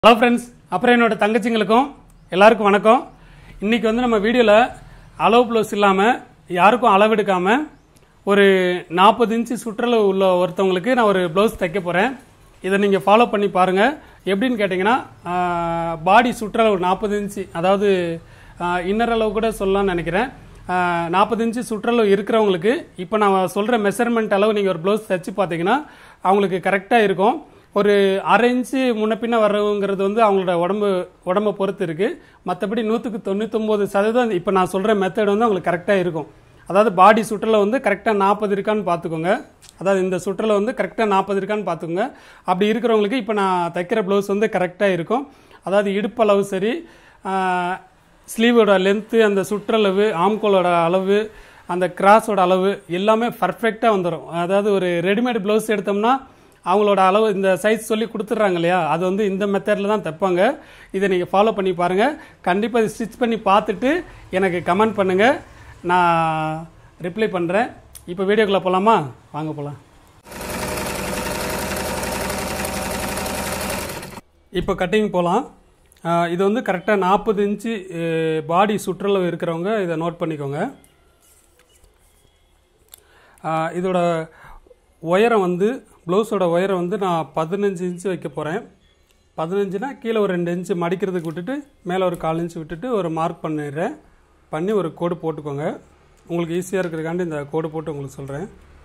hello friends அப்புறம் என்னோட தங்கச்சிங்களுக்கும் எல்லாருக்கும் வணக்கம் இன்னைக்கு வந்து நம்ம வீடியோவில் அளவு ப்ளவுஸ் இல்லாமல் யாருக்கும் அளவெடுக்காமல் ஒரு நாற்பது இன்ச்சு சுற்றளவு உள்ள ஒருத்தவங்களுக்கு நான் ஒரு ப்ளவுஸ் தைக்க போகிறேன் இதை நீங்கள் ஃபாலோ பண்ணி பாருங்கள் எப்படின்னு கேட்டிங்கன்னா பாடி சுற்றளவு நாற்பது இன்ச்சு அதாவது இன்னர் அளவு கூட சொல்லலாம்னு நினைக்கிறேன் நாற்பது இன்ச்சு சுற்றளவு இருக்கிறவங்களுக்கு இப்போ நான் சொல்கிற மெஷர்மெண்ட் அளவு நீங்கள் ஒரு ப்ளவுஸ் தைச்சு பார்த்தீங்கன்னா அவங்களுக்கு கரெக்டாக இருக்கும் ஒரு அரை இன்ச்சு முன்ன பின்ன வர்றவங்கிறது வந்து அவங்களோட உடம்பு உடம்பை பொறுத்து இருக்கு மற்றபடி நூற்றுக்கு தொண்ணூத்தொம்பது சதவீதம் இப்போ நான் சொல்கிற மெத்தட் வந்து அவங்களுக்கு கரெக்டாக இருக்கும் அதாவது பாடி சுற்றல வந்து கரெக்டாக நாற்பது இருக்கான்னு பார்த்துக்கோங்க அதாவது இந்த சுற்றல வந்து கரெக்டாக நாற்பது இருக்கான்னு பார்த்துக்கோங்க அப்படி இருக்கிறவங்களுக்கு இப்போ நான் தைக்கிற ப்ளவுஸ் வந்து கரெக்டாக இருக்கும் அதாவது இடுப்பளவு சரி ஸ்லீவோட லென்த்து அந்த சுற்றளவு ஆம்கோலோட அளவு அந்த கிராஸோட அளவு எல்லாமே பர்ஃபெக்டாக வந்துடும் அதாவது ஒரு ரெடிமேட் ப்ளவுஸ் எடுத்தோம்னா அவங்களோட அளவு இந்த சைஸ் சொல்லி கொடுத்துட்றாங்க இல்லையா அது வந்து இந்த மெத்தடில் தான் தைப்பாங்க இதை நீங்கள் ஃபாலோ பண்ணி பாருங்கள் கண்டிப்பாக இதை ஸ்டிச் பண்ணி பார்த்துட்டு எனக்கு கமெண்ட் பண்ணுங்கள் நான் ரிப்ளை பண்ணுறேன் இப்போ வீடியோக்குள்ளே போகலாமா வாங்க போகலாம் இப்போ கட்டிங் போகலாம் இது வந்து கரெக்டாக நாற்பது இன்ச்சு பாடி சுற்றளவு இருக்கிறவங்க இதை நோட் பண்ணிக்கோங்க ஆஹ் இதோட உயரம் வந்து ப்ளவுஸோட உயரம் வந்து நான் பதினஞ்சு இன்ச்சு வைக்க போகிறேன் பதினஞ்சுனா கீழே ஒரு ரெண்டு இன்ச்சு மடிக்கிறதுக்கு விட்டுட்டு மேலே ஒரு கால் இன்ச்சு விட்டுட்டு ஒரு மார்க் பண்ணிடுறேன் பண்ணி ஒரு கோடு போட்டுக்கோங்க உங்களுக்கு ஈஸியாக இருக்கிறதுக்காண்டி இந்த கோடு போட்டு உங்களுக்கு சொல்கிறேன்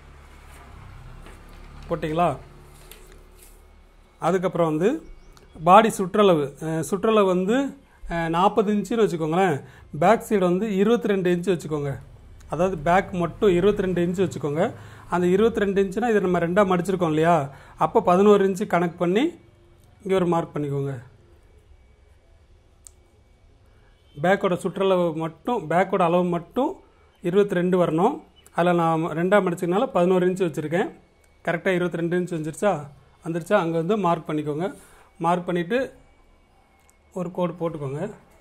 போட்டிங்களா அதுக்கப்புறம் வந்து பாடி சுற்றளவு அஹ் சுற்றளவு வந்து நாற்பது இன்ச்சுன்னு வச்சுக்கோங்களேன் பேக் சைடு வந்து இருபத்தி ரெண்டு இன்ச்சு வச்சுக்கோங்க அதாவது பேக் மட்டும் இருபத்தி ரெண்டு இன்ச்சு வச்சுக்கோங்க அந்த இருபத்தி ரெண்டு இன்ச்சுனா இதை நம்ம ரெண்டாக மடிச்சிருக்கோம் இல்லையா அப்போ பதினோரு இன்ச்சு கணக்கு பண்ணி இங்கே ஒரு மார்க் பண்ணிக்கோங்க பேக்கோட சுற்றளவு மட்டும் பேக்கோட அளவு மட்டும் இருபத்தி ரெண்டு வரணும் அதில் நான் ரெண்டாக மடிச்சதுனால பதினோரு இன்ச்சு வச்சுருக்கேன் கரெக்டாக இருபத்தி ரெண்டு இன்ச்சு வந்துருச்சா வந்துருச்சா அங்கே வந்து மார்க் பண்ணிக்கோங்க மார்க் பண்ணிவிட்டு ஒரு கோடு போட்டுக்கோங்க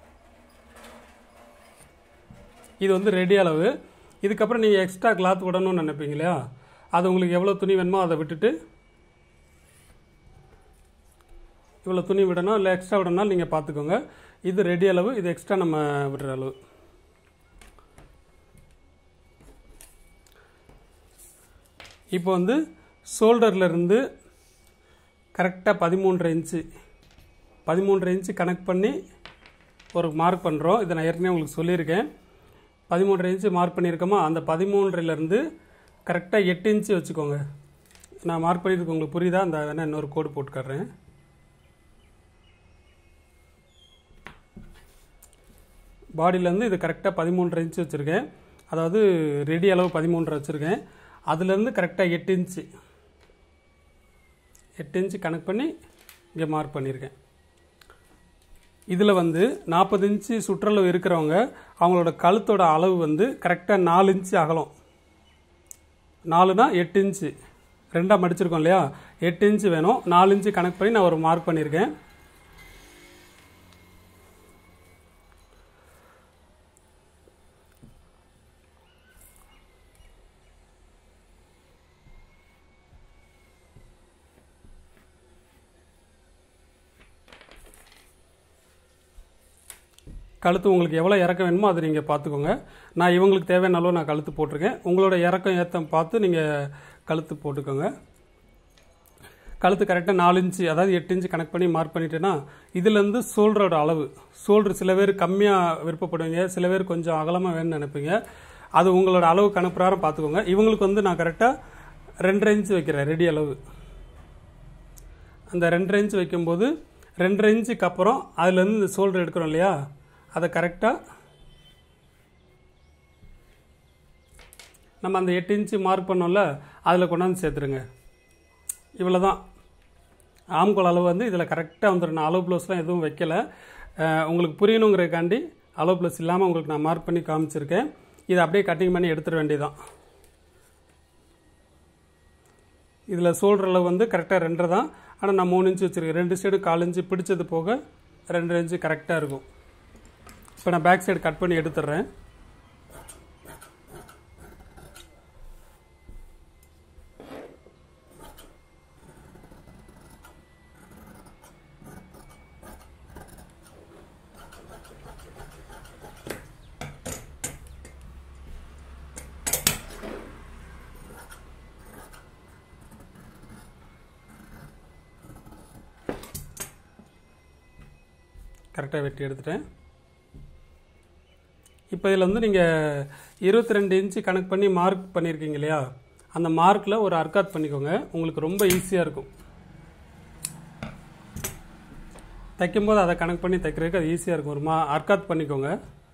இது வந்து ரெடி அளவு இதுக்கப்புறம் நீங்கள் எக்ஸ்ட்ரா கிளாத் விடணும்னு நினைப்பீங்க இல்லையா அது உங்களுக்கு எவ்வளோ துணி வேணுமோ அதை விட்டுட்டு இவ்வளோ துணி விடணும் இல்லை எக்ஸ்ட்ரா விடணும்னாலும் நீங்கள் பார்த்துக்கோங்க இது ரெடி அளவு இது எக்ஸ்ட்ரா நம்ம விடுற அளவு இப்போ வந்து ஷோல்டர்ல இருந்து கரெக்டாக பதிமூன்றரை இன்ச்சு பதிமூன்றரை இன்ச்சு கனெக்ட் பண்ணி ஒரு மார்க் பண்ணுறோம் இதை நான் ஏற்கனவே உங்களுக்கு சொல்லியிருக்கேன் பதிமூன்றரை இன்ச்சு மார்க் பண்ணியிருக்கோமா அந்த பதிமூன்றிலேருந்து கரெக்டாக எட்டு இன்ச்சு வச்சுக்கோங்க நான் மார்க் பண்ணியிருக்கு உங்களுக்கு புரியுதா அந்த வேணால் இன்னொரு கோடு போட்டுக்கறேன் பாடியிலேருந்து இது கரெக்டாக பதிமூன்றரை இன்ச்சு வச்சுருக்கேன் அதாவது ரெடி அளவு பதிமூன்றரை வச்சுருக்கேன் அதுலேருந்து கரெக்டாக எட்டு இன்ச்சு எட்டு இன்ச்சு கணக்கு பண்ணி இங்கே மார்க் பண்ணியிருக்கேன் இதில் வந்து நாற்பது இன்ச்சு சுற்றளவு இருக்கிறவங்க அவங்களோட கழுத்தோட அளவு வந்து கரெக்டாக நாலு இன்ச்சு அகலம் நாலுனா எட்டு இன்ச்சு ரெண்டாக மடிச்சிருக்கோம் இல்லையா எட்டு இன்ச்சு வேணும் நாலு இன்ச்சு கணக்கு பண்ணி நான் ஒரு மார்க் பண்ணியிருக்கேன் கழுத்து உங்களுக்கு எவ்வளோ இறக்கம் வேணுமோ அதை நீங்கள் பார்த்துக்கோங்க நான் இவங்களுக்கு தேவையான அளவு நான் கழுத்து போட்டிருக்கேன் உங்களோட இறக்கம் ஏற்றம் பார்த்து நீங்கள் கழுத்து போட்டுக்கோங்க கழுத்து கரெக்டாக நாலு இன்ச்சு அதாவது எட்டு இன்ச்சு கனெக்ட் பண்ணி மார்க் பண்ணிட்டேன்னா இதுலேருந்து ஷோல்டரோட அளவு ஷோல்டர் சில பேர் கம்மியாக விருப்பப்படுவீங்க சில பேர் கொஞ்சம் அகலமாக வேணும்னு நினைப்பீங்க அது உங்களோட அளவு கணப்பிராரம் பார்த்துக்கோங்க இவங்களுக்கு வந்து நான் கரெக்டாக ரெண்டரை இன்ச்சு வைக்கிறேன் ரெடி அளவு அந்த ரெண்டரை இன்ச்சு வைக்கும்போது ரெண்டரை இன்ச்சுக்கு அப்புறம் அதுலேருந்து இந்த ஷோல்டர் எடுக்கிறோம் இல்லையா அதை கரெக்டாக நம்ம அந்த எட்டு இன்ச்சு மார்க் பண்ணோம்ல அதில் கொண்டாந்து சேர்த்துருங்க இவ்வளோ தான் ஆம்கோல் அளவு வந்து இதில் கரெக்டாக வந்துடும் நான் அளவு ப்ளவுஸ்லாம் எதுவும் வைக்கலை அஹ் உங்களுக்கு புரியணுங்கிறதுக்காண்டி அளவு ப்ளஸ் இல்லாமல் உங்களுக்கு நான் மார்க் பண்ணி காமிச்சிருக்கேன் இதை அப்படியே கட்டிங் பண்ணி எடுத்துட வேண்டியதான் இதில் சோல்டர் அளவு வந்து கரெக்டாக ரெண்டரை தான் ஆனால் நான் மூணு இன்ச்சு வச்சுருக்கேன் ரெண்டு சைடு கால் இன்ச்சு பிடிச்சது போக ரெண்டு இன்ச்சு கரெக்டாக இருக்கும் இப்போ நான் பேக் சைடு கட் பண்ணி எடுத்துடுறேன் கரெக்டாக வெட்டி எடுத்துட்டேன் இப்போ இதில் வந்து நீங்கள் இருபத்தி ரெண்டு இன்ச்சு கணக்கு பண்ணி மார்க் பண்ணியிருக்கீங்க இல்லையா அந்த மார்க்கில் ஒரு அர்க்காத் பண்ணிக்கோங்க உங்களுக்கு ரொம்ப ஈஸியாக இருக்கும் தைக்கும்போது அதை கணக்கு பண்ணி தைக்கிறதுக்கு அது ஈஸியாக இருக்கும் ஒரு மா அர்க்காத் பண்ணிக்கோங்க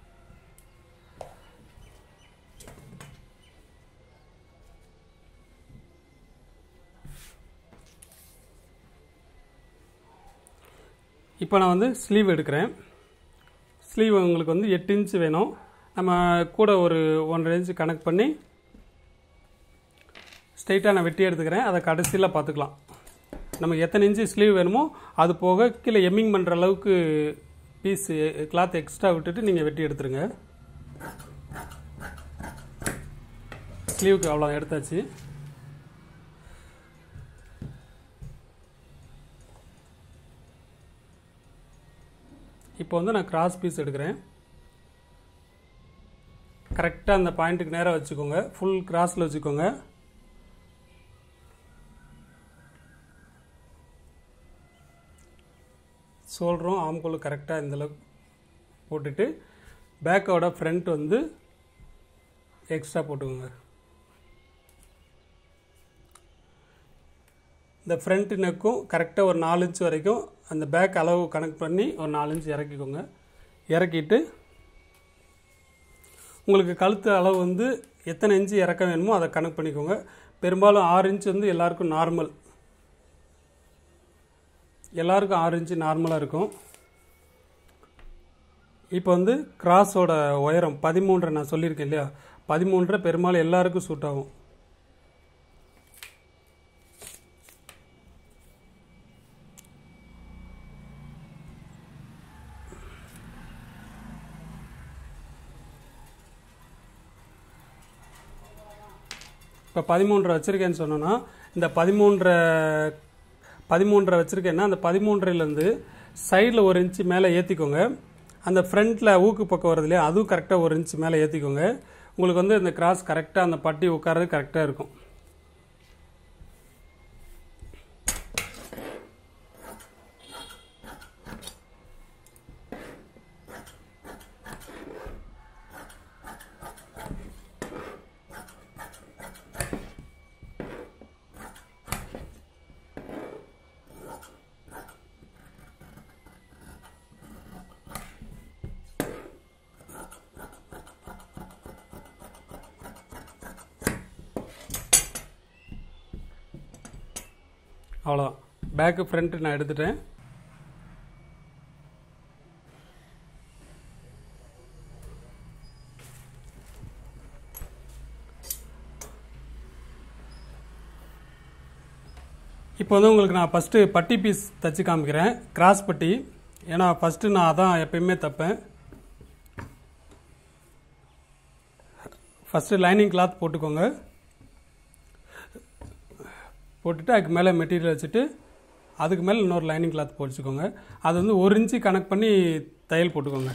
இப்போ நான் வந்து ஸ்லீவ் எடுக்கிறேன் ஸ்லீவ் உங்களுக்கு வந்து எட்டு இன்ச்சு வேணும் நம்ம கூட ஒரு ஒன்றரை இன்ச்சு கணக்கு பண்ணி ஸ்ட்ரைட்டாக நான் வெட்டி எடுத்துக்கிறேன் அதை கடைசியில் பார்த்துக்கலாம் நமக்கு எத்தனை இன்ச்சு ஸ்லீவ் வேணுமோ அது போக கீழே எம்மிங் பண்ணுற அளவுக்கு பீஸ் கிளாத் எக்ஸ்ட்ரா விட்டுட்டு நீங்கள் வெட்டி எடுத்துருங்க ஸ்லீவுக்கு அவ்வளோ எடுத்தாச்சு இப்போ வந்து நான் கிராஸ் பீஸ் எடுக்கிறேன் கரெக்டாக அந்த பாயிண்ட்டுக்கு நேராக வச்சுக்கோங்க ஃபுல் கிராஸில் வச்சுக்கோங்க சோல்றோம் ஆம்கோல் கரெக்டாக இந்தளவுக்கு போட்டுட்டு பேக்கோட ஃப்ரண்ட் வந்து எக்ஸ்ட்ரா போட்டுக்கோங்க இந்த ஃப்ரண்ட் நெக்கும் கரெக்டாக ஒரு நாலு இன்ச் வரைக்கும் அந்த பேக் அளவு கணக்கு பண்ணி ஒரு நாலு இன்ச் இறக்கிக்கோங்க இறக்கிட்டு உங்களுக்கு கழுத்து அளவு வந்து எத்தனை இன்ச்சு இறக்க வேணுமோ அதை கணக்கு பண்ணிக்கோங்க பெரும்பாலும் ஆறு இன்ச் வந்து எல்லாருக்கும் நார்மல் எல்லாருக்கும் ஆறு இன்ச்சு நார்மலாக இருக்கும் இப்போ வந்து கிராஸோட உயரம் பதிமூன்றரை நான் சொல்லியிருக்கேன் இல்லையா பதிமூன்றரை பெரும்பாலும் எல்லாருக்கும் சூட் ஆகும் இப்போ பதிமூன்றரை வச்சுருக்கேன்னு சொன்னோன்னா இந்த பதிமூன்றரை பதிமூன்றரை வச்சுருக்கேன்னா அந்த பதிமூன்றையிலேருந்து சைடில் ஒரு இன்ச்சு மேலே ஏற்றிக்கோங்க அந்த ஃப்ரண்ட்டில் ஊக்கு பக்கம் வருது இல்லையா அதுவும் கரெக்டாக ஒரு இன்ச்சு மேலே ஏற்றிக்கோங்க உங்களுக்கு வந்து இந்த கிராஸ் கரெக்டாக அந்த பட்டி உட்காரது கரெக்டாக இருக்கும் அவ்வளோதான் பேக்கு ஃப்ரண்ட்டு நான் எடுத்துட்டேன் இப்போ வந்து உங்களுக்கு நான் ஃபஸ்ட்டு பட்டி பீஸ் தச்சு காமிக்கிறேன் கிராஸ் பட்டி ஏன்னா ஃபஸ்ட்டு நான் அதான் எப்பயுமே தைப்பேன் ஃபஸ்ட்டு லைனிங் கிளாத் போட்டுக்கோங்க போட்டுட்டு அதுக்கு மேலே மெட்டீரியல் வச்சுட்டு அதுக்கு மேலே இன்னொரு லைனிங் கிளாத் போட்டுக்கோங்க அது வந்து ஒரு இன்ச்சு கணக்கு பண்ணி தையல் போட்டுக்கோங்க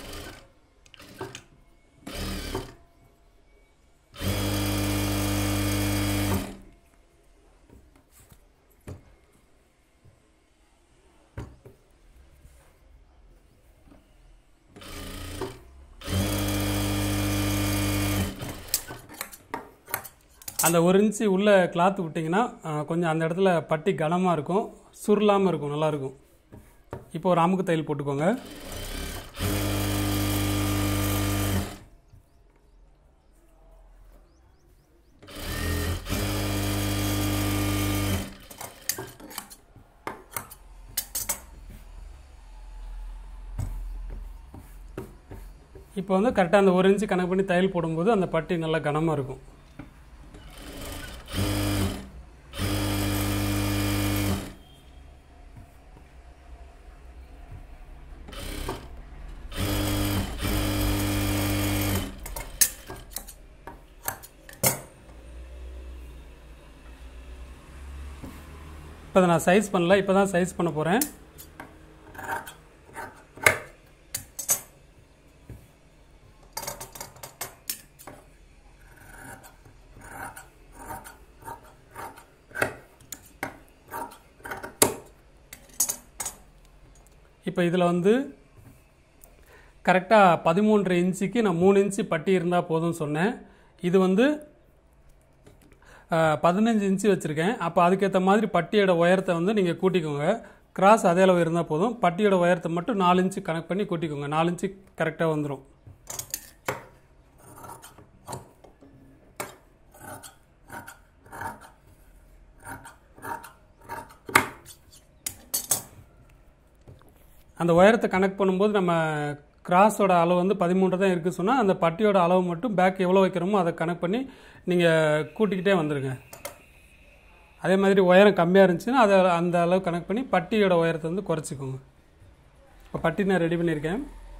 அந்த ஒரு இன்ச்சு உள்ள கிளாத் விட்டிங்கன்னா அஹ், கொஞ்சம் அந்த இடத்துல பட்டி கனமாக இருக்கும் சுருளாமல் இருக்கும் நல்லாயிருக்கும் இப்போ ஒரு அமுக்கு தையல் போட்டுக்கோங்க இப்போ வந்து கரெக்டாக அந்த ஒரு இன்ச்சு கணக்கு பண்ணி தையல் போடும்போது அந்த பட்டி நல்லா கனமாக இருக்கும் இப்போ அதை நான் சைஸ் பண்ணல இப்போ தான் சைஸ் பண்ண போகிறேன் இப்போ இதில் வந்து கரெக்டாக பதிமூன்றரை இன்ச்சுக்கு நான் மூணு இன்ச்சு பட்டி இருந்தால் போதும்னு சொன்னேன் இது வந்து அஹ், பதினஞ்சு இன்ச்சு வச்சுருக்கேன் அப்போ அதுக்கேற்ற மாதிரி பட்டியோட உயரத்தை வந்து நீங்கள் கூட்டிக்கோங்க கிராஸ் அதே அளவு இருந்தால் போதும் பட்டியோட உயரத்தை மட்டும் நாலு இன்ச்சு கனெக்ட் பண்ணி கூட்டிக்கோங்க நாலு இன்ச்சு கரெக்டாக வந்துடும் அந்த உயரத்தை கனெக்ட் பண்ணும்போது நம்ம கிராஸோட அளவு வந்து பதிமூன்று தான் இருக்குது சொன்னால் அந்த பட்டியோட அளவு மட்டும் பேக் எவ்வளோ வைக்கிறோமோ அதை கனெக்ட் பண்ணி நீங்கள் கூட்டிக்கிட்டே வந்துடுங்க அதே மாதிரி உயரம் கம்மியாக இருந்துச்சுன்னா அதை அந்த அளவு கனெக்ட் பண்ணி பட்டியோட உயரத்தை வந்து குறைச்சிக்கோங்க இப்போ பட்டி நான் ரெடி பண்ணியிருக்கேன்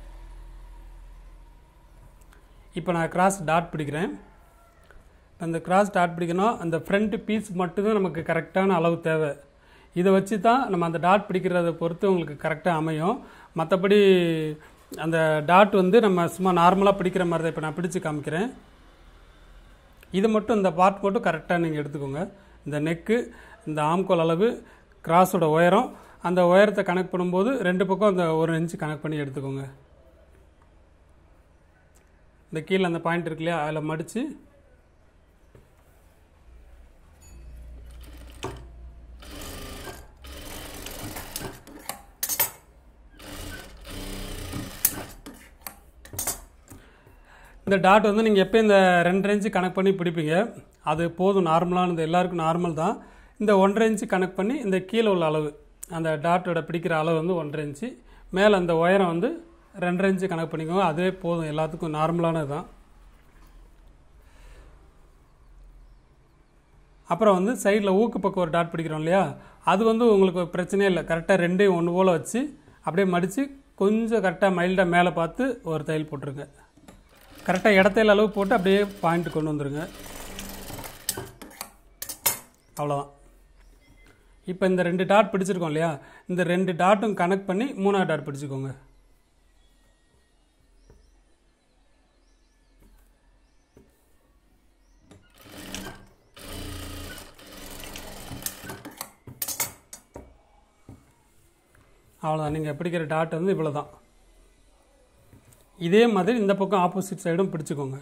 இப்போ நான் கிராஸ் டாட் பிடிக்கிறேன் அந்த கிராஸ் டாட் பிடிக்கணும் அந்த ஃப்ரண்ட் பீஸ் மட்டும்தான் நமக்கு கரெக்டான அளவு தேவை இதை வச்சு தான் நம்ம அந்த டாட் பிடிக்கிறத பொறுத்து உங்களுக்கு கரெக்டாக அமையும் மற்றபடி அந்த டாட் வந்து நம்ம சும்மா நார்மலாக பிடிக்கிற மாதிரி தான் இப்போ நான் பிடிச்சு காமிக்கிறேன் இது மட்டும் இந்த பார்ட் மட்டும் கரெக்டாக நீங்கள் எடுத்துக்கோங்க இந்த நெக்கு இந்த ஆம்கோல் அளவு கிராஸோட உயரம் அந்த உயரத்தை கனெக்ட் பண்ணும்போது ரெண்டு பக்கம் அந்த ஒரு இன்ச்சு கனெக்ட் பண்ணி எடுத்துக்கோங்க இந்த கீழே அந்த பாயிண்ட் இருக்கு இல்லையா அதில் மடித்து இந்த டாட் வந்து நீங்கள் எப்போ இந்த ரெண்டரை இன்ச்சு கனெக்ட் பண்ணி பிடிப்பீங்க அது போதும் நார்மலானது எல்லாருக்கும் நார்மல் தான் இந்த ஒன்றரை இன்ச்சு கனெக்ட் பண்ணி இந்த கீழே உள்ள அளவு அந்த டாட்டோட பிடிக்கிற அளவு வந்து ஒன்றரை இன்ச்சு மேலே அந்த உயரம் வந்து ரெண்டரை இன்ச்சு கனெக்ட் பண்ணிக்கோங்க அதுவே போதும் எல்லாத்துக்கும் நார்மலானது தான் அப்புறம் வந்து சைடில் ஊக்கு பக்கம் ஒரு டாட் பிடிக்கிறோம் இல்லையா அது வந்து உங்களுக்கு ஒரு பிரச்சனையே இல்லை கரெக்டாக ரெண்டையும் ஒன்று போல் வச்சு அப்படியே மடித்து கொஞ்சம் கரெக்டாக மைல்டாக மேலே பார்த்து ஒரு தையல் போட்டுருங்க கரெக்டாக இடத்தையில் அளவு போட்டு அப்படியே பாயிண்ட் கொண்டு வந்துருங்க அவ்வளோதான் இப்போ இந்த ரெண்டு டாட் பிடிச்சிருக்கோம் இல்லையா இந்த ரெண்டு டாட்டும் கனெக்ட் பண்ணி மூணாவது டாட் பிடிச்சிக்கோங்க அவ்வளோதான் நீங்கள் பிடிக்கிற டாட் வந்து இவ்வளோ தான் இதே மாதிரி இந்த பக்கம் ஆப்போசிட் சைடும் பிடிச்சுக்கோங்க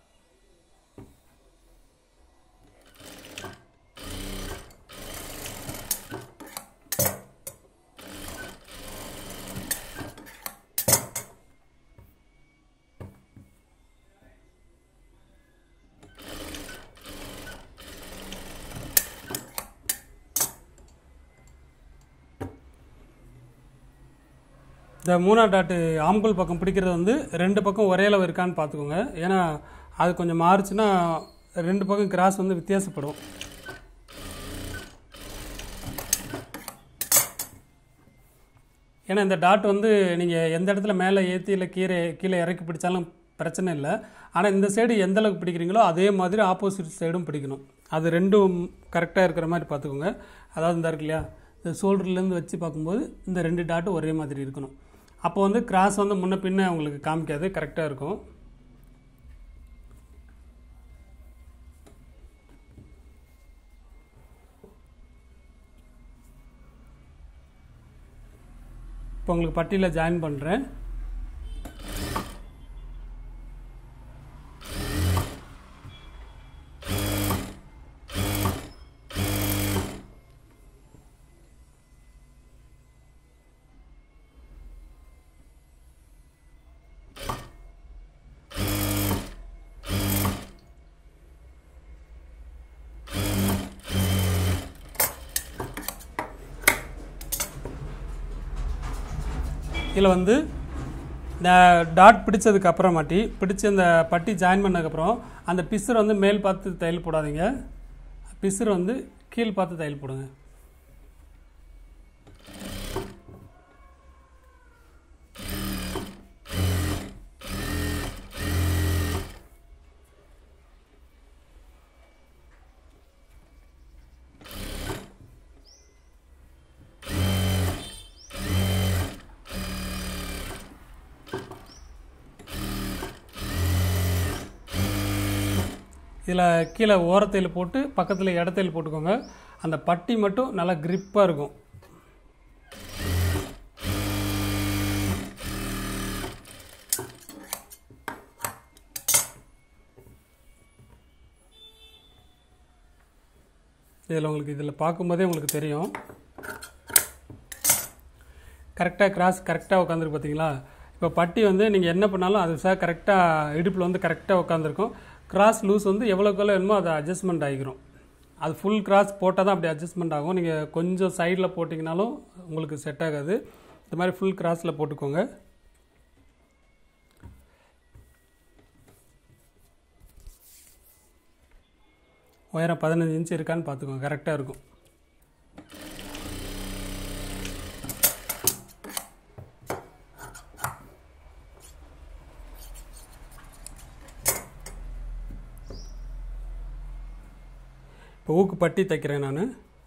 இந்த மூணாவது டாட்டு ஆம்கோல் பக்கம் பிடிக்கிறது வந்து ரெண்டு பக்கம் ஒரே அளவு இருக்கான்னு பார்த்துக்கோங்க ஏன்னா அது கொஞ்சம் மாறுச்சுன்னா ரெண்டு பக்கம் கிராஸ் வந்து வித்தியாசப்படும் ஏன்னா இந்த டாட் வந்து நீங்கள் எந்த இடத்துல மேலே ஏற்றி இல்லை கீழே கீழே இறக்கி பிடிச்சாலும் பிரச்சனை இல்லை ஆனால் இந்த சைடு எந்த அளவுக்கு பிடிக்கிறீங்களோ அதே மாதிரி ஆப்போசிட் சைடும் பிடிக்கணும் அது ரெண்டும் கரெக்டாக இருக்கிற மாதிரி பார்த்துக்கோங்க அதாவது இந்த இருக்கு இல்லையா இந்த ஷோல்டர்லேருந்து வச்சு பார்க்கும்போது இந்த ரெண்டு டாட்டும் ஒரே மாதிரி இருக்கணும் அப்போ வந்து கிராஸ் வந்து முன்ன பின்ன உங்களுக்கு காமிக்காது கரெக்டாக இருக்கும் இப்போ உங்களுக்கு பட்டியில் ஜாயின் பண்ணுறேன் இதில் வந்து இந்த டாட் பிடிச்சதுக்கு அப்புறமாட்டி பிடிச்சி அந்த பட்டி ஜாயின் பண்ணதுக்கப்புறம் அந்த பிசுரை வந்து மேல் பார்த்து தையல் போடாதீங்க பிசுரை வந்து கீழ் பார்த்து தையல் போடுங்க இதில் கீழே ஓரத்தையில் போட்டு பக்கத்தில் இடத்தையில் போட்டுக்கோங்க அந்த பட்டி மட்டும் நல்லா கிரிப்பாக இருக்கும் இதில் உங்களுக்கு இதில் பார்க்கும்போதே உங்களுக்கு தெரியும் கரெக்டாக கிராஸ் கரெக்டாக உட்காந்துருக்கு பார்த்தீங்களா இப்போ பட்டி வந்து நீங்கள் என்ன பண்ணாலும் அது சார் கரெக்டாக இடுப்பில் வந்து கரெக்டாக உட்காந்துருக்கும் கிராஸ் லூஸ் வந்து எவ்வளோக்கு எவ்வளோ வேணுமோ அது அட்ஜஸ்ட்மெண்ட் ஆகிக்கிறோம் அது ஃபுல் கிராஸ் போட்டால் தான் அப்படி அட்ஜஸ்ட்மெண்ட் ஆகும் நீங்கள் கொஞ்சம் சைடில் போட்டிங்கனாலும் உங்களுக்கு செட் ஆகாது இந்த மாதிரி ஃபுல் கிராஸில் போட்டுக்கோங்க உயரம் பதினஞ்சு இன்ச் இருக்கான்னு பார்த்துக்கோங்க கரெக்டாக இருக்கும் இப்போ ஊக்கு பட்டி தைக்கிறேன் நான்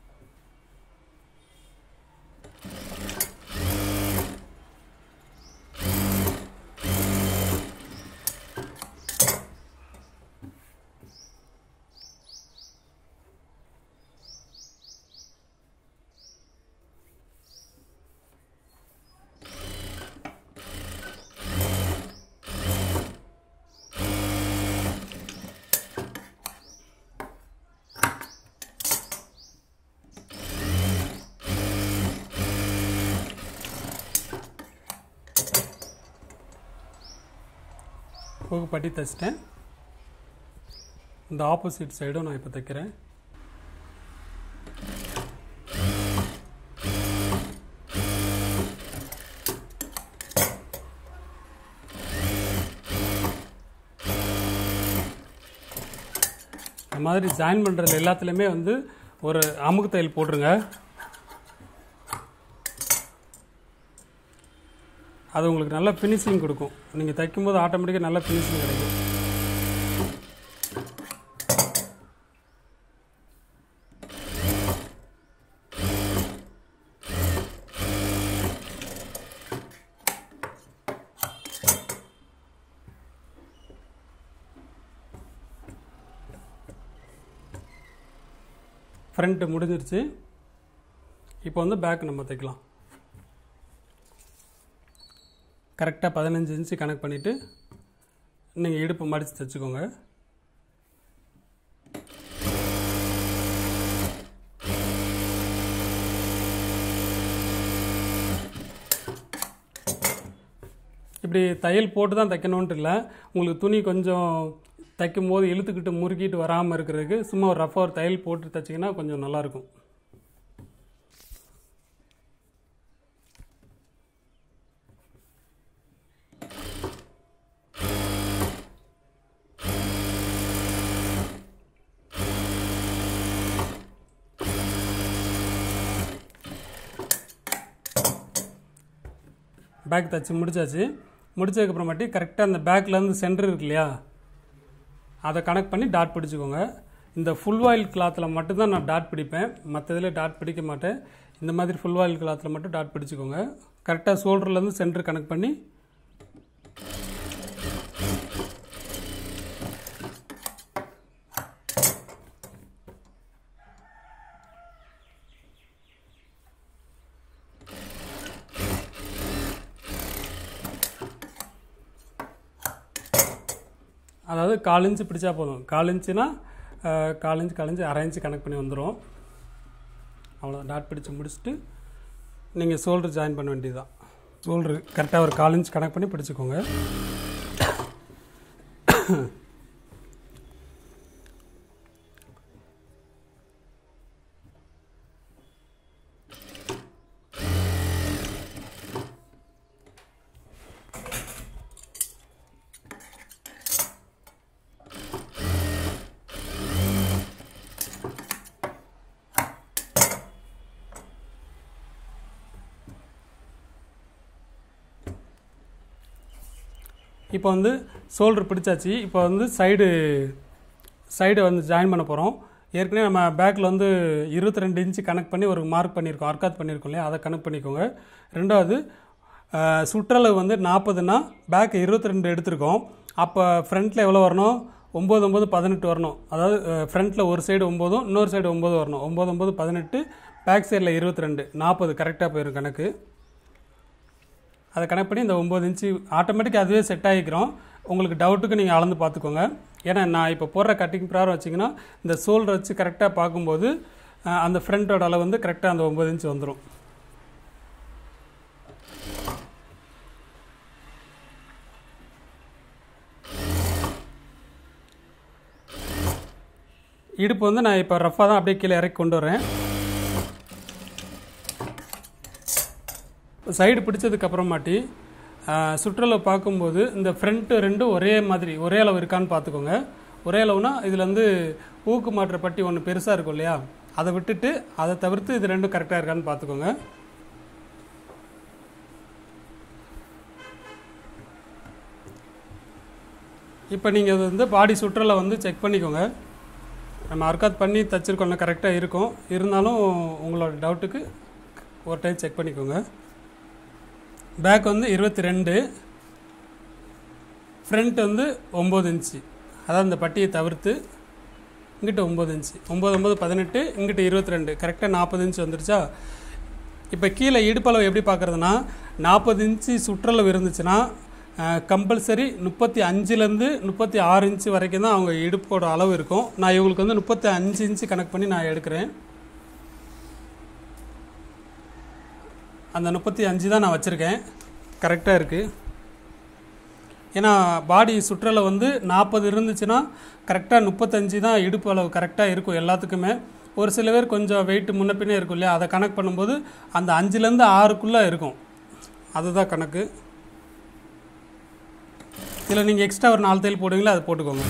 ஊக்கு பட்டி தைச்சிட்டேன் இந்த ஆப்போசிட் சைடும் நான் இப்போ தைக்கிறேன் இந்த மாதிரி ஜாயின் பண்ணுறது எல்லாத்துலேயுமே வந்து ஒரு அமுக்கு தையல் போட்டுருங்க அது உங்களுக்கு நல்ல ஃபினிஷிங் கொடுக்கும் நீங்கள் தைக்கும்போது ஆட்டோமேட்டிக்காக நல்ல ஃபினிஷிங் கிடைக்கும் ஃப்ரண்ட்டு முடிஞ்சிருச்சு இப்போ வந்து பேக் நம்ம தைக்கலாம் கரெக்டாக பதினஞ்சு இன்ச்சு கனெக்ட் பண்ணிவிட்டு நீங்கள் இடுப்பு மடித்து தைச்சுக்கோங்க இப்படி தையல் போட்டு தான் தைக்கணுன்ட்டு இல்லை உங்களுக்கு துணி கொஞ்சம் தைக்கும் போது இழுத்துக்கிட்டு முறுக்கிட்டு வராமல் இருக்கிறதுக்கு சும்மா ஒரு ரஃபாக ஒரு தையல் போட்டு தைச்சிங்கன்னா கொஞ்சம் நல்லாயிருக்கும் பேக் தைச்சி முடிச்சாச்சு முடிச்சதுக்கப்புறமாட்டி கரெக்டாக அந்த பேக்லேருந்து சென்டர் இருக்கு இல்லையா அதை கனெக்ட் பண்ணி டாட் பிடிச்சிக்கோங்க இந்த ஃபுல் வாயில் கிளாத்தில் மட்டும்தான் நான் டாட் பிடிப்பேன் மற்ற இதில் டாட் பிடிக்க மாட்டேன் இந்த மாதிரி ஃபுல் வாயில் கிளாத்தில் மட்டும் டாட் பிடிச்சிக்கோங்க கரெக்டாக ஷோல்டர்லேருந்து சென்டர் கனெக்ட் பண்ணி அதாவது கால் இன்ச்சு பிடிச்சா போதும் கால் இன்ச்சுனா அஹ், கால் இன்ச்சு கால் இன்ச்சு அரை இன்ச்சு கனெக்ட் பண்ணி வந்துடும் அவ்வளோ டாட் பிடிச்சு முடிச்சுட்டு நீங்கள் ஷோல்டர் ஜாயின் பண்ண வேண்டியதுதான் ஷோல்டர் கரெக்டாக ஒரு கால் இன்ச் கனெக்ட் பண்ணி பிடிச்சிக்கோங்க இப்போ வந்து ஷோல்டர் பிடிச்சாச்சு இப்போ வந்து சைடு சைடு வந்து ஜாயின் பண்ண போகிறோம் ஏற்கனவே நம்ம பேக்கில் வந்து இருபத்தி ரெண்டு இன்ச்சு கனெக்ட் பண்ணி ஒரு மார்க் பண்ணியிருக்கோம் அர்க்காத் பண்ணியிருக்கோம் இல்லையா அதை கனெக்ட் பண்ணிக்கோங்க ரெண்டாவது அஹ், சுற்றளவு வந்து நாற்பதுனா பேக் இருபத்தி ரெண்டு எடுத்திருக்கோம் அப்போ ஃப்ரண்ட்டில் எவ்வளோ வரணும் ஒம்பது ஒம்பது பதினெட்டு வரணும் அதாவது ஃப்ரண்ட்டில் ஒரு சைடு ஒம்போதும் இன்னொரு சைடு ஒம்பது வரணும் ஒம்பது ஒம்பது பதினெட்டு பேக் சைடில் இருபத்தி ரெண்டு நாற்பது கரெக்டாக போயிடும் கணக்கு அதை கனெக்ட் பண்ணி இந்த ஒம்பது இன்ச்சு ஆட்டோமேட்டிக் அதுவே செட் ஆகிக்கிறோம் உங்களுக்கு டவுட்டுக்கு நீங்கள் அளந்து பார்த்துக்கோங்க ஏன்னா நான் இப்போ போடுற கட்டிங் ப்ராரம் வச்சிங்கன்னா இந்த ஷோல்டர் வச்சு கரெக்டாக பார்க்கும்போது அஹ், அந்த ஃப்ரண்ட்டோட அளவு வந்து கரெக்டாக அந்த ஒம்பது இன்ச் வந்துடும் இடுப்பு வந்து நான் இப்போ ரஃபாக தான் அப்படியே கீழே இறக்கி கொண்டு வரேன் சைடு பிடிச்சதுக்கு அப்புறமாட்டி சுற்றலை பார்க்கும்போது இந்த ஃப்ரண்ட்டு ரெண்டும் ஒரே மாதிரி ஒரே அளவு இருக்கான்னு பார்த்துக்கோங்க ஒரே அளவுனா இதில் வந்து ஊக்கு மாற்ற பட்டி ஒன்று பெருசாக இருக்கும் இல்லையா அதை விட்டுட்டு அதை தவிர்த்து இது ரெண்டும் கரெக்டாக இருக்கான்னு பார்த்துக்கோங்க இப்போ நீங்கள் வந்து பாடி சுற்றலை வந்து செக் பண்ணிக்கோங்க நம்ம அர்க்காத் பண்ணி தச்சிருக்கோம்ல கரெக்டாக இருக்கும் இருந்தாலும் உங்களோட டவுட்டுக்கு ஒரு டைம் செக் பண்ணிக்கோங்க பேக் வந்து இருபத்தி ரெண்டு ஃப்ரண்ட் வந்து ஒம்பது இன்ச்சு அதாவது இந்த பட்டியை தவிர்த்து இங்கிட்ட ஒம்பது இன்ச்சு ஒம்பது ஒம்பது பதினெட்டு இங்கிட்ட இருபத்தி ரெண்டு கரெக்டாக நாற்பது இன்ச்சு வந்துருச்சா இப்போ கீழே இடுப்பளவு எப்படி பார்க்குறதுனா நாற்பது இன்ச்சு சுற்றளவு இருந்துச்சுன்னா கம்பல்சரி முப்பத்தி அஞ்சுலேருந்து முப்பத்தி ஆறு இன்ச்சு வரைக்கும் தான் அவங்க இடுப்போட அளவு இருக்கும் நான் இவங்களுக்கு வந்து முப்பத்தி அஞ்சு இன்ச்சு கணக்கு பண்ணி நான் எடுக்கிறேன் அந்த முப்பத்தி அஞ்சு தான் நான் வச்சுருக்கேன் கரெக்டாக இருக்குது ஏன்னா பாடி சுற்றலை வந்து நாற்பது இருந்துச்சுன்னா கரெக்டாக முப்பத்தஞ்சு தான் இடுப்பு அளவு கரெக்டாக இருக்கும் எல்லாத்துக்குமே ஒரு சில பேர் கொஞ்சம் வெயிட் முன்ன பின்னே இருக்கும் இல்லையா அதை கணக்கு பண்ணும்போது அந்த அஞ்சுலேருந்து ஆறுக்குள்ளே இருக்கும் அதுதான் கணக்கு இதில் நீங்கள் எக்ஸ்ட்ரா ஒரு நாலு தையல் போடுவீங்களா அதை போட்டுக்கோங்க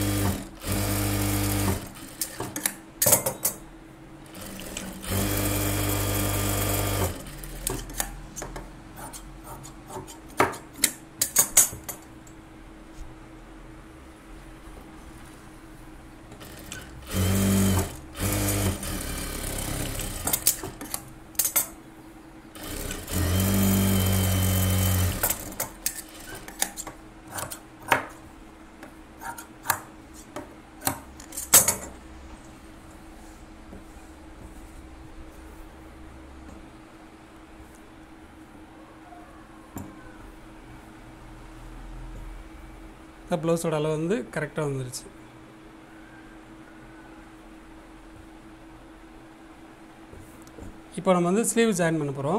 இந்த ப்ளவுஸோட அளவு வந்து கரெக்டாக வந்துருச்சு இப்போ நம்ம வந்து ஸ்லீவ் ஜாயின் பண்ண போகிறோம்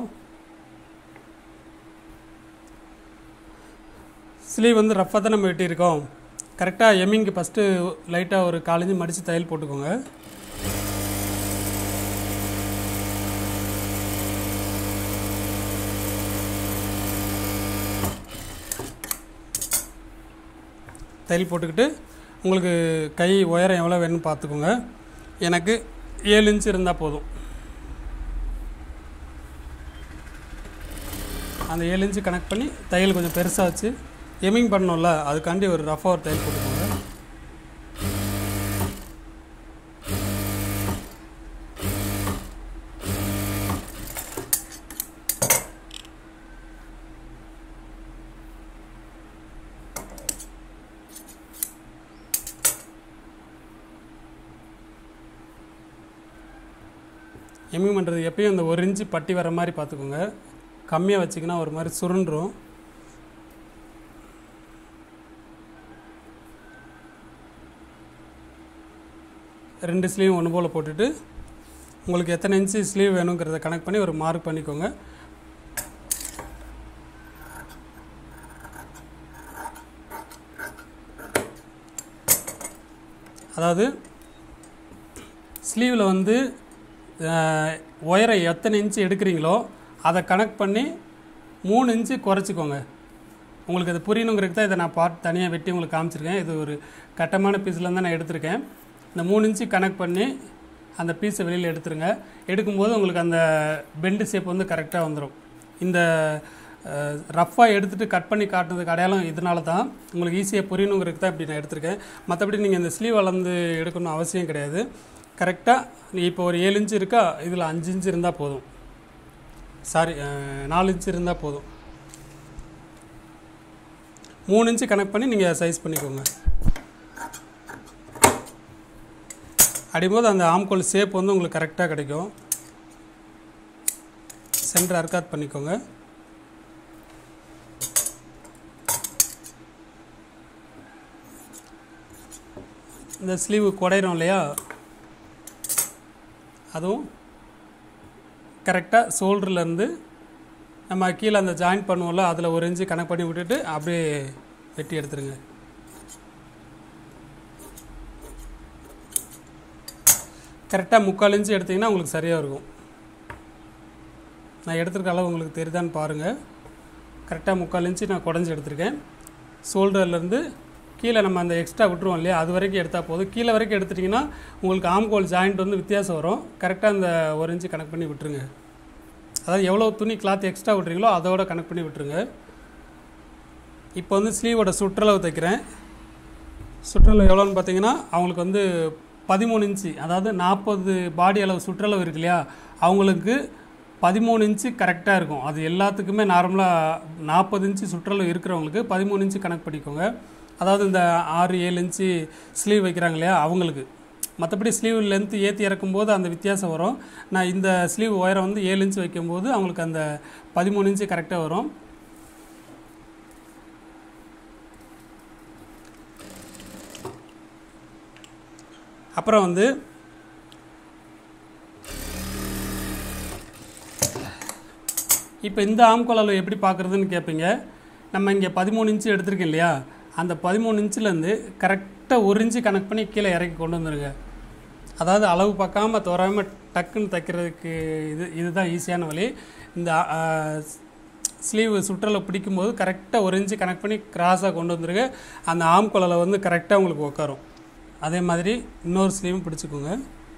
ஸ்லீவ் வந்து ரஃப்பாக தான் நம்ம வெட்டியிருக்கோம் கரெக்டாக எம்மிங்க்கு ஃபஸ்ட்டு லைட்டாக ஒரு காலேஜ் மடித்து தையல் போட்டுக்கோங்க தையல் போட்டுக்கிட்டு உங்களுக்கு கை உயரம் எவ்வளோ வேணும்னு பார்த்துக்கோங்க எனக்கு ஏழு இன்ச் இருந்தால் போதும் அந்த ஏழு இன்ச்சு கனெக்ட் பண்ணி தையல் கொஞ்சம் பெருசாக வச்சு எமிங் பண்ணோம்ல அதுக்காண்டி ஒரு ரஃபாக ஒரு தையல் போட்டுக்கோங்க எம்மிங் பண்ணுறது எப்பயும் அந்த ஒரு இன்ச்சு பட்டி வர மாதிரி பார்த்துக்கோங்க கம்மியாக வச்சிங்கன்னா ஒரு மாதிரி சுருண்டுரும் ரெண்டு ஸ்லீவ் ஒன்று போல் போட்டுட்டு உங்களுக்கு எத்தனை இன்ச்சு ஸ்லீவ் வேணுங்கிறத கனெக்ட் பண்ணி ஒரு மார்க் பண்ணிக்கோங்க அதாவது ஸ்லீவில் வந்து அஹ், உயரம் எத்தனை இன்ச்சு எடுக்கிறீங்களோ அதை கனெக்ட் பண்ணி மூணு இன்ச்சு குறைச்சிக்கோங்க உங்களுக்கு அது புரியணுங்கிறதுக்கு தான் இதை நான் பார்ட் தனியாக வெட்டி உங்களுக்கு காமிச்சிருக்கேன் இது ஒரு கட்டமான பீஸ்லேருந்து நான் எடுத்திருக்கேன் இந்த மூணு இன்ச்சு கனெக்ட் பண்ணி அந்த பீஸை வெளியில் எடுத்துருங்க எடுக்கும்போது உங்களுக்கு அந்த பெண்டு ஷேப் வந்து கரெக்டாக வந்துடும் இந்த ரஃப்பாக எடுத்துகிட்டு கட் பண்ணி காட்டுனதுக்கு அடையாளம் இதனால தான் உங்களுக்கு ஈஸியாக புரியணுங்கிறதுக்கு தான் இப்படி நான் எடுத்திருக்கேன் மற்றபடி நீங்கள் இந்த ஸ்லீவ் வளர்ந்து எடுக்கணும் அவசியம் கிடையாது கரெக்டாக இப்போ ஒரு ஏழு இன்ச்சு இருக்கா இதில் அஞ்சு இன்ச்சு இருந்தால் போதும் சாரி நாலு இன்ச்சு இருந்தால் போதும் மூணு இன்ச்சு கனெக்ட் பண்ணி நீங்கள் சைஸ் பண்ணிக்கோங்க அடிக்கும்போது அந்த ஆம்கோல் ஷேப் வந்து உங்களுக்கு கரெக்டாக கிடைக்கும் சென்டர் அர்க்காத் பண்ணிக்கோங்க இந்த ஸ்லீவ் குடையிறோம் இல்லையா அதுவும் கரெக்டாக ஷோல்டர்லேருந்து நம்ம கீழே அந்த ஜாயின் பண்ணுவோம்ல அதில் ஒரு இன்ச்சு கனெக்ட் பண்ணி விட்டுட்டு அப்படியே வெட்டி எடுத்துருங்க கரெக்டாக முக்கால் இன்ச்சு எடுத்திங்கன்னா உங்களுக்கு சரியாக இருக்கும் நான் எடுத்துருக்க அளவு உங்களுக்கு தெரியுதான்னு பாருங்கள் கரெக்டாக முக்கால் இன்ச்சு நான் குடஞ்சி எடுத்திருக்கேன் ஷோல்டர்லேருந்து கீழே நம்ம அந்த எக்ஸ்ட்ரா விட்டுருவோம் இல்லையா அது வரைக்கும் எடுத்தால் போதும் கீழே வரைக்கும் எடுத்துட்டிங்கன்னா உங்களுக்கு ஆம்கோல் ஜாயிண்ட் வந்து வித்தியாசம் வரும் கரெக்டாக அந்த ஒரு இன்ச்சு கனெக்ட் பண்ணி விட்டுருங்க அதாவது எவ்வளோ துணி கிளாத் எக்ஸ்ட்ரா விட்றீங்களோ அதோட கனெக்ட் பண்ணி விட்டுருங்க இப்போ வந்து ஸ்லீவோட சுற்றளவு தைக்கிறேன் சுற்றளவு எவ்வளோன்னு பார்த்தீங்கன்னா அவங்களுக்கு வந்து பதிமூணு இன்ச்சு அதாவது நாற்பது பாடி அளவு சுற்றளவு இருக்கு இல்லையா அவங்களுக்கு பதிமூணு இன்ச்சு கரெக்டாக இருக்கும் அது எல்லாத்துக்குமே நார்மலாக நாற்பது இன்ச்சு சுற்றளவு இருக்கிறவங்களுக்கு பதிமூணு இன்ச்சு கணக்கு பண்ணிக்கோங்க அதாவது இந்த ஆறு ஏழு இன்ச்சு ஸ்லீவ் வைக்கிறாங்க இல்லையா அவங்களுக்கு மற்றபடி ஸ்லீவ் லென்த்து ஏற்றி இறக்கும்போது அந்த வித்தியாசம் வரும் நான் இந்த ஸ்லீவ் உயரம் வந்து ஏழு இன்ச்சு வைக்கும்போது அவங்களுக்கு அந்த பதிமூணு இன்ச்சு கரெக்டாக வரும் அப்புறம் வந்து இப்போ இந்த ஆம்கோல் அளவு எப்படி பார்க்குறதுன்னு கேட்பீங்க நம்ம இங்கே பதிமூணு இன்ச்சு எடுத்திருக்கோம் இல்லையா அந்த பதிமூணு இன்ச்சுலேருந்து கரெக்டாக ஒரு இன்ச்சு கனெக்ட் பண்ணி கீழே இறக்கி கொண்டு வந்துருங்க அதாவது அளவு பார்க்காம தோறாமல் டக்குன்னு தைக்கிறதுக்கு இது இதுதான் ஈஸியான வழி இந்த ஸ்லீவ் சுற்றலை பிடிக்கும்போது கரெக்டாக ஒரு இன்ச்சு கனெக்ட் பண்ணி கிராஸாக கொண்டு வந்துருங்க அந்த ஆம்கோல் அளவு வந்து கரெக்டாக உங்களுக்கு உட்காரும் அதே மாதிரி இன்னொரு ஸ்லீவும் பிடிச்சிக்கோங்க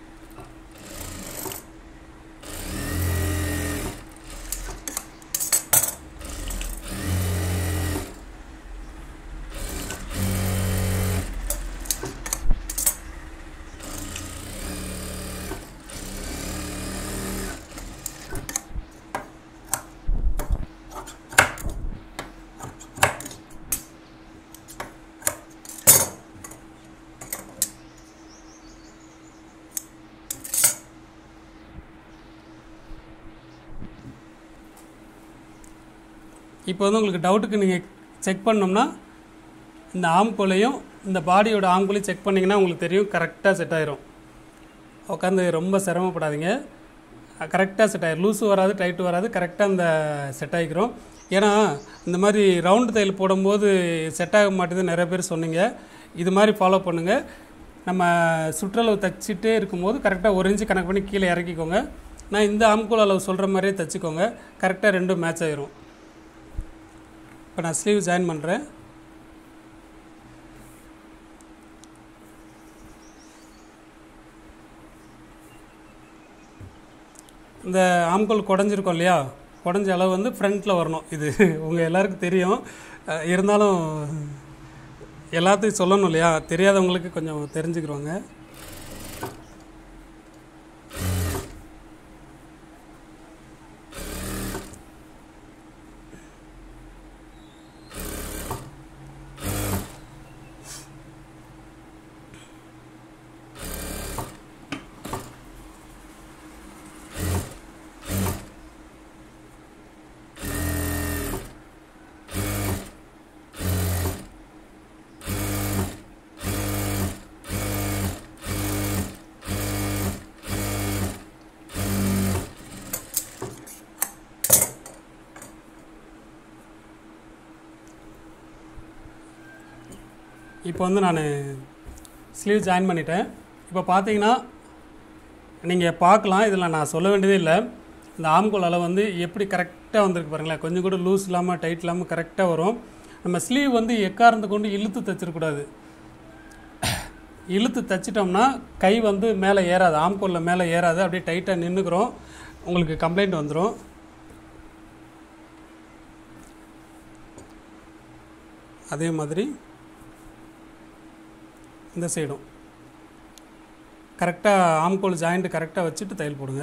இப்போ வந்து உங்களுக்கு டவுட்டுக்கு நீங்கள் செக் பண்ணோம்னா இந்த ஆம்கோலையும் இந்த பாடியோட ஆம்கோலையும் செக் பண்ணிங்கன்னா உங்களுக்கு தெரியும் கரெக்டாக செட் ஆயிரும் உட்காந்து ரொம்ப சிரமப்படாதீங்க கரெக்டாக செட் ஆயிரும் லூஸு வராது டைட்டு வராது கரெக்டாக அந்த செட் ஆகிக்கிறோம் ஏன்னா இந்த மாதிரி ரவுண்டு தையல் போடும்போது செட் ஆக மாட்டேது நிறைய பேர் சொன்னீங்க இது மாதிரி ஃபாலோ பண்ணுங்கள் நம்ம சுற்றளவு தைச்சிட்டே இருக்கும்போது கரெக்டாக ஒரு இன்ச்சு கணக்கு பண்ணி கீழே இறக்கிக்கோங்க நான் இந்த ஆம்கோல் அளவு சொல்கிற மாதிரியே தைச்சிக்கோங்க கரெக்டாக ரெண்டும் மேட்ச் ஆயிரும் இப்போ நான் ஸ்லீவ் ஜாயின் பண்ணுறேன் இந்த ஆம்கோல் குடஞ்சிருக்கோம் இல்லையா குடஞ்ச அளவு வந்து ஃப்ரண்ட்டில் வரணும் இது உங்கள் எல்லாருக்கும் தெரியும் அஹ் இருந்தாலும் எல்லாத்தையும் சொல்லணும் இல்லையா தெரியாதவங்களுக்கு கொஞ்சம் தெரிஞ்சுக்கிறோங்க இப்போ வந்து நான் ஸ்லீவ் ஜாயின் பண்ணிட்டேன் இப்போ பார்த்தீங்கன்னா நீங்கள் பார்க்கலாம் இதில் நான் சொல்ல வேண்டியதே இல்லை இந்த ஆம்கோல் அளவு வந்து எப்படி கரெக்டாக வந்திருக்கு பாருங்களேன் கொஞ்சம் கூட லூஸ் இல்லாமல் டைட் இல்லாமல் கரெக்டாக வரும் நம்ம ஸ்லீவ் வந்து எக்காரந்து கொண்டு இழுத்து தைச்சிடக்கூடாது இழுத்து தைச்சிட்டோம்னா கை வந்து மேலே ஏறாது ஆம்கோலில் மேலே ஏறாது அப்படியே டைட்டாக நின்றுக்கிறோம் உங்களுக்கு கம்ப்ளைண்ட் வந்துடும் அதே மாதிரி இந்த சைடும் கரெக்டாக ஆம்கோல் ஜாயிண்ட் கரெக்டாக வச்சுட்டு தையல் போடுங்க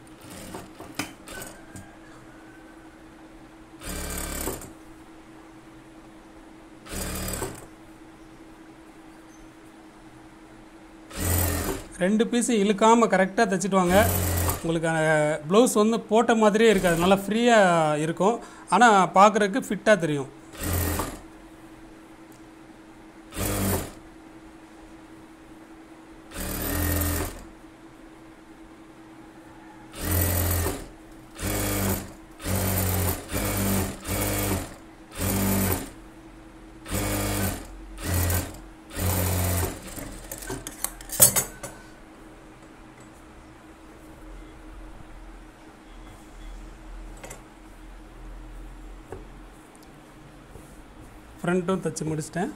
ரெண்டு பீஸும் இழுக்காமல் கரெக்டாக தைச்சிட்டு வாங்க உங்களுக்கு ப்ளவுஸ் வந்து போட்ட மாதிரியே இருக்காது நல்லா ஃப்ரீயாக இருக்கும் ஆனால் பார்க்குறதுக்கு ஃபிட்டாக தெரியும் ஃப்ரண்ட்டும் தைச்சி முடிச்சிட்டேன்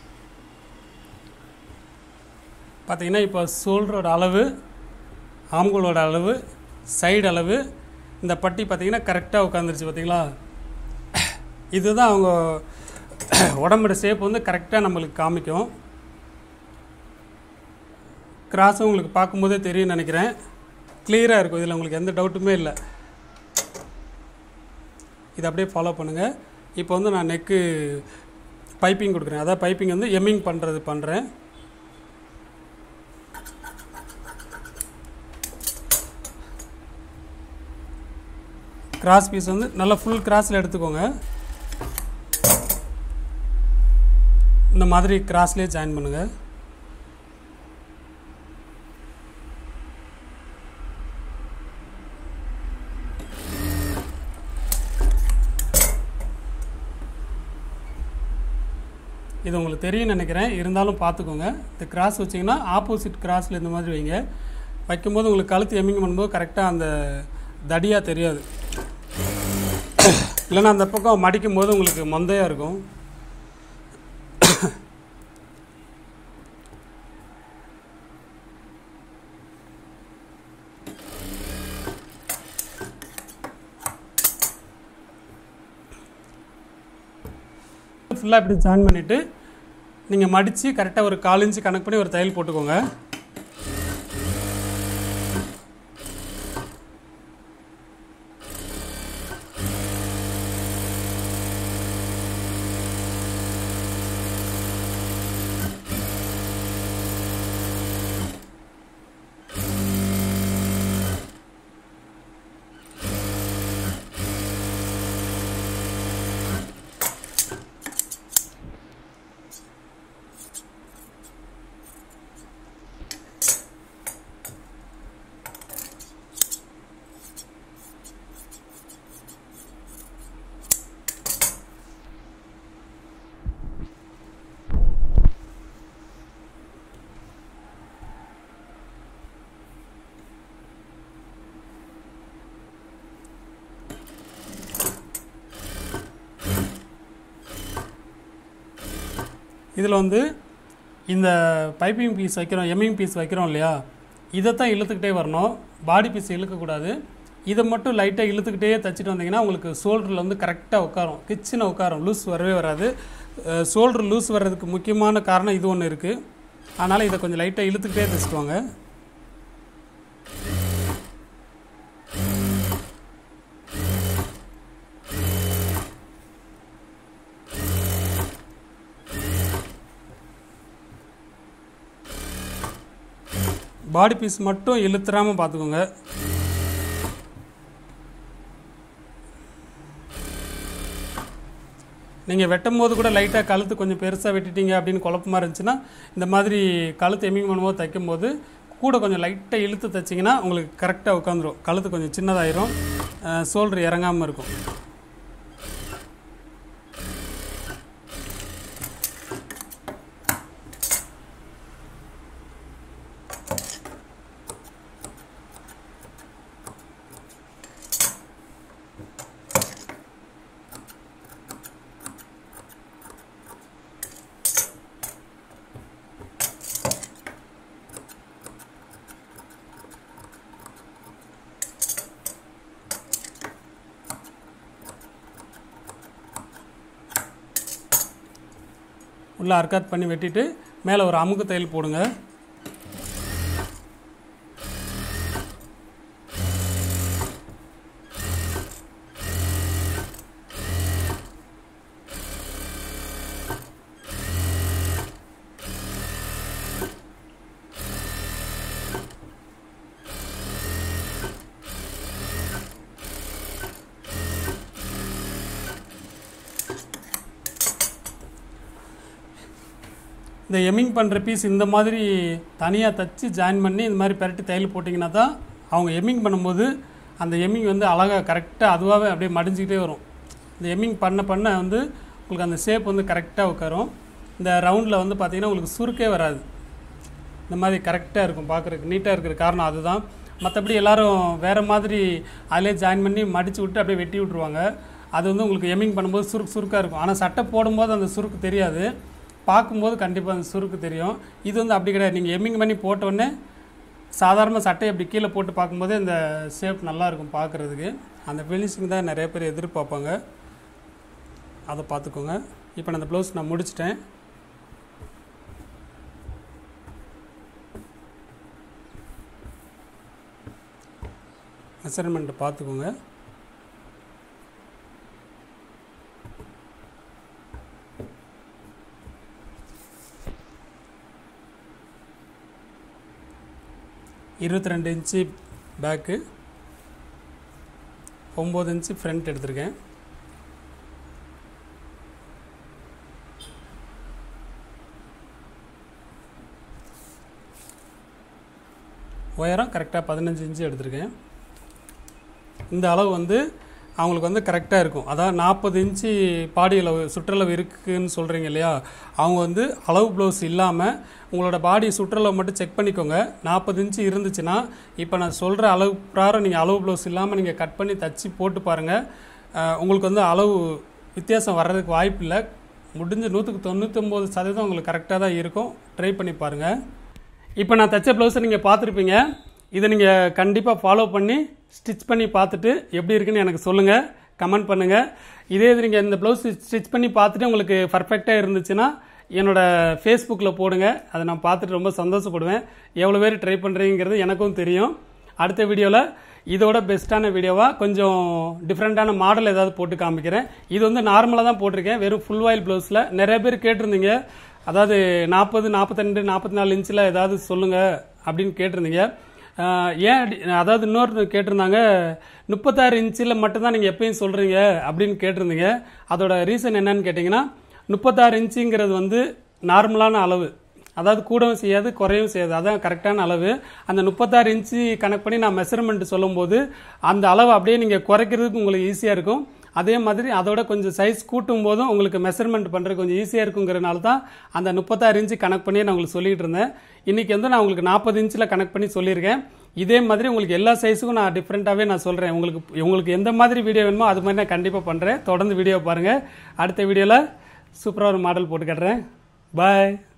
பார்த்தீங்கன்னா இப்போ ஷோல்டரோட அளவு ஆம்கோலோட அளவு சைடு அளவு இந்த பட்டி பார்த்தீங்கன்னா கரெக்டாக உட்காந்துருச்சு பார்த்தீங்களா இதுதான் அவங்க உடம்போட ஷேப் வந்து கரெக்டாக நம்மளுக்கு காமிக்கும் கிராஸும் உங்களுக்கு பார்க்கும்போதே தெரியும் நினைக்கிறேன் கிளியராக இருக்கும் இதில் உங்களுக்கு எந்த டவுட்டுமே இல்லை இதை அப்படியே ஃபாலோ பண்ணுங்கள் இப்போ வந்து நான் நெக்கு பைப்பிங் கொடுக்குறேன் அதாவது பைப்பிங் வந்து எம்மிங் பண்ணுறது பண்ணுறேன் கிராஸ் பீஸ் வந்து நல்லா ஃபுல் கிராஸில் எடுத்துக்கோங்க இந்த மாதிரி கிராஸ்லேயே ஜாயின் பண்ணுங்கள் இது உங்களுக்கு தெரியும் நினைக்கிறேன் இருந்தாலும் பார்த்துக்கோங்க இந்த கிராஸ் வச்சிங்கன்னா ஆப்போசிட் கிராஸில் இந்த மாதிரி வைங்க வைக்கும்போது உங்களுக்கு கழுத்து எம்மிங் பண்ணும்போது கரெக்டாக அந்த தடியாக தெரியாது இல்லைன்னா அந்த பக்கம் மடிக்கும் போது உங்களுக்கு மொந்தையாக இருக்கும் ஃபுல்லாக இப்படி ஜாயின் பண்ணிவிட்டு நீங்கள் மடித்து கரெக்டாக ஒரு கால் இன்ச்சு கணக்கு பண்ணி ஒரு தையல் போட்டுக்கோங்க இதில் வந்து இந்த பைப்பிங் பீஸ் வைக்கிறோம் எம்மிங் பீஸ் வைக்கிறோம் இல்லையா இதைத்தான் இழுத்துக்கிட்டே வரணும் பாடி பீஸ் இழுக்கக்கூடாது இதை மட்டும் லைட்டாக இழுத்துக்கிட்டே தைச்சிட்டு வந்தீங்கன்னா உங்களுக்கு ஷோல்டரில் வந்து கரெக்டாக உட்காரும் கிச்சனை உட்காரும் லூஸ் வரவே வராது ஷோல்டர் லூஸ் வர்றதுக்கு முக்கியமான காரணம் இது ஒன்று இருக்குது அதனால் இதை கொஞ்சம் லைட்டாக இழுத்துக்கிட்டே தைச்சிட்டு வாங்க பாடி பீஸ் மட்டும் இழுத்துறாமல் பார்த்துக்கோங்க நீங்கள் வெட்டும் போது கூட லைட்டாக கழுத்து கொஞ்சம் பெருசாக வெட்டிட்டீங்க அப்படின்னு குழப்பமா இருந்துச்சுன்னா இந்த மாதிரி கழுத்து எம்மிங் பண்ணும்போது தைக்கும்போது கூட கொஞ்சம் லைட்டாக இழுத்து தைச்சிங்கன்னா உங்களுக்கு கரெக்டாக உட்காந்துரும் கழுத்து கொஞ்சம் சின்னதாயிரும் ஷோல்டர் இறங்காமல் இருக்கும் உள்ளே அர்க்காத் பண்ணி வெட்டிட்டு மேலே ஒரு அமுக்கு தையல் போடுங்க இந்த எம்மிங் பண்ணுற பீஸ் இந்த மாதிரி தனியாக தச்சு ஜாயின் பண்ணி இந்த மாதிரி பெரட்டி தையல் போட்டிங்கன்னா தான் அவங்க எம்மிங் பண்ணும்போது அந்த எம்மிங் வந்து அழகாக கரெக்டாக அதுவாகவே அப்படியே மடிஞ்சிக்கிட்டே வரும் இந்த எம்மிங் பண்ண பண்ண வந்து உங்களுக்கு அந்த ஷேப் வந்து கரெக்டாக உட்காரும் இந்த ரவுண்டில் வந்து பார்த்திங்கன்னா உங்களுக்கு சுருக்கே வராது இந்த மாதிரி கரெக்டாக இருக்கும் பார்க்குறதுக்கு நீட்டாக இருக்கிற காரணம் அதுதான் மற்றபடி எல்லாரும் வேறு மாதிரி அதிலே ஜாயின் பண்ணி மடித்து விட்டு அப்படியே வெட்டி விட்ருவாங்க அது வந்து உங்களுக்கு எம்மிங் பண்ணும்போது சுருக்கு சுருக்காக இருக்கும் ஆனால் சட்டை போடும்போது அந்த சுருக்கு தெரியாது பார்க்கும்போது கண்டிப்பாக அந்த சுருக்கு தெரியும் இது வந்து அப்படி கிடையாது நீங்கள் எம்மிங் பண்ணி போட்ட உடனே சாதாரண சட்டையை அப்படி கீழே போட்டு பார்க்கும்போது இந்த ஷேப் நல்லா இருக்கும் பார்க்குறதுக்கு அந்த ஃபினிஷிங் தான் நிறைய பேர் எதிர்பார்ப்பாங்க அதை பார்த்துக்கோங்க இப்போ நான் அந்த ப்ளவுஸ் நான் முடிச்சிட்டேன் மெஷர்மெண்ட்டை பார்த்துக்கோங்க இருபத்தி ரெண்டு இன்ச்சு பேக்கு ஒம்பது இன்ச்சு ஃப்ரண்ட் எடுத்திருக்கேன் உயரம் கரெக்டாக பதினஞ்சு இன்ச்சு எடுத்திருக்கேன் இந்த அளவு வந்து அவங்களுக்கு வந்து கரெக்டாக இருக்கும் அதான் நாற்பது இன்ச்சு பாடி அளவு சுற்றளவு இருக்குன்னு சொல்கிறீங்க இல்லையா அவங்க வந்து அளவு ப்ளவுஸ் இல்லாமல் உங்களோட பாடி சுற்றளவு மட்டும் செக் பண்ணிக்கோங்க நாற்பது இன்ச்சு இருந்துச்சுன்னா இப்போ நான் சொல்கிற அளவு பிரகாரம் நீங்கள் அளவு ப்ளவுஸ் இல்லாமல் நீங்கள் கட் பண்ணி தச்சு போட்டு பாருங்கள் அஹ், உங்களுக்கு வந்து அளவு வித்தியாசம் வர்றதுக்கு வாய்ப்பு இல்லை முடிஞ்ச நூற்றுக்கு தொண்ணூத்தொம்பது சதவீதம் உங்களுக்கு கரெக்டாக தான் இருக்கும் ட்ரை பண்ணி பாருங்கள் இப்போ நான் தச்ச ப்ளவுஸை நீங்கள் பார்த்துருப்பீங்க இதை நீங்கள் கண்டிப்பாக ஃபாலோ பண்ணி ஸ்டிச் பண்ணி பார்த்துட்டு எப்படி இருக்குன்னு எனக்கு சொல்லுங்கள் கமெண்ட் பண்ணுங்கள் இதே இது நீங்கள் இந்த ப்ளவுஸ் ஸ்டிச் பண்ணி பார்த்துட்டு உங்களுக்கு பர்ஃபெக்டாக இருந்துச்சுன்னா என்னோட ஃபேஸ்புக்கில் போடுங்க அதை நான் பார்த்துட்டு ரொம்ப சந்தோஷப்படுவேன் எவ்வளோ பேர் ட்ரை பண்ணுறீங்கிறது எனக்கும் தெரியும் அடுத்த வீடியோவில் இதோட பெஸ்ட்டான வீடியோவாக கொஞ்சம் டிஃப்ரெண்ட்டான மாடல் ஏதாவது போட்டு காமிக்கிறேன் இது வந்து நார்மலாக தான் போட்டிருக்கேன் வெறும் ஃபுல் ஆயில் ப்ளவுஸில் நிறைய பேர் கேட்டிருந்தீங்க அதாவது நாற்பது நாற்பத்தெண்டு நாற்பத்தி நாலு இன்ச்சில் ஏதாவது சொல்லுங்கள் அப்படின்னு கேட்டிருந்தீங்க ஆஹ் ஏன் அப்படி- அதாவது இன்னொரு கேட்டிருந்தாங்க முப்பத்தாறு இன்ச்சில் மட்டும்தான் நீங்கள் எப்பயும் சொல்கிறீங்க அப்படின்னு கேட்டிருந்தீங்க அதோட ரீசன் என்னன்னு கேட்டிங்கன்னா முப்பத்தாறு இன்ச்சுங்கிறது வந்து நார்மலான அளவு அதாவது கூடவும் செய்யாது குறையவும் செய்யாது அதான் கரெக்டான அளவு அந்த முப்பத்தாறு இன்ச்சு கணக்கு பண்ணி நான் மெஷர்மெண்ட் சொல்லும்போது அந்த அளவு அப்படியே நீங்கள் குறைக்கிறதுக்கு உங்களுக்கு ஈஸியாக இருக்கும் அதே மாதிரி அதோட கொஞ்சம் சைஸ் கூட்டும் போதும் உங்களுக்கு மெஷர்மெண்ட் பண்ணுறது கொஞ்சம் ஈஸியாக இருக்குங்கிறனால தான் அந்த முப்பத்தாறு இன்ச்சு கணக்கு பண்ணி நான் உங்களுக்கு சொல்லிட்டு இருந்தேன் இன்றைக்கி வந்து நான் உங்களுக்கு நாற்பது இன்ச்சில் கணக்கு பண்ணி சொல்லியிருக்கேன் இதே மாதிரி உங்களுக்கு எல்லா சைஸுக்கும் நான் டிஃப்ரெண்ட்டாகவே நான் சொல்கிறேன் உங்களுக்கு உங்களுக்கு எந்த மாதிரி வீடியோ வேணுமோ அது மாதிரி நான் கண்டிப்பாக பண்ணுறேன் தொடர்ந்து வீடியோ பாருங்கள் அடுத்த வீடியோவில் சூப்பராக ஒரு மாடல் போட்டு கட்டுறேன் பாய்